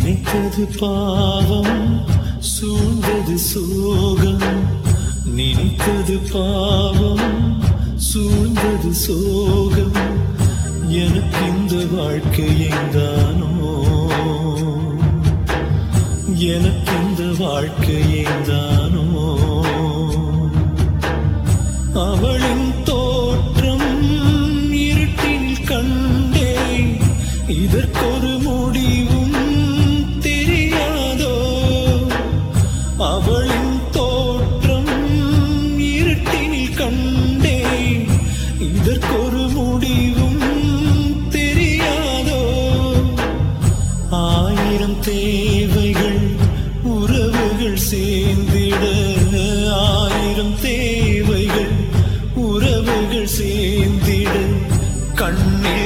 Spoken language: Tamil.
நினைத்தது பாவம் சூழ்ந்தது சோகம் நினைத்தது பாவம் சூழ்ந்தது சோகம் எனக்கு இந்த வாழ்க்கை எங்கானோ எனக்கு இந்த வாழ்க்கை எங்கானோ அவளின் தோற்றம் இருட்டில் கண்டேன் இதற்கொரு முடிவும் தெரியாதோ அவளின் தோற்றம் இருட்டினில் கண்டேன் இதற்கொரு முடிவும் தெரியாதோ ஆயிரம் தேவைகள் உறவுகள் சேர்ந்திட ஆயிரம் தேவைகள் உறவுகள் சேர்ந்திட கண்ணே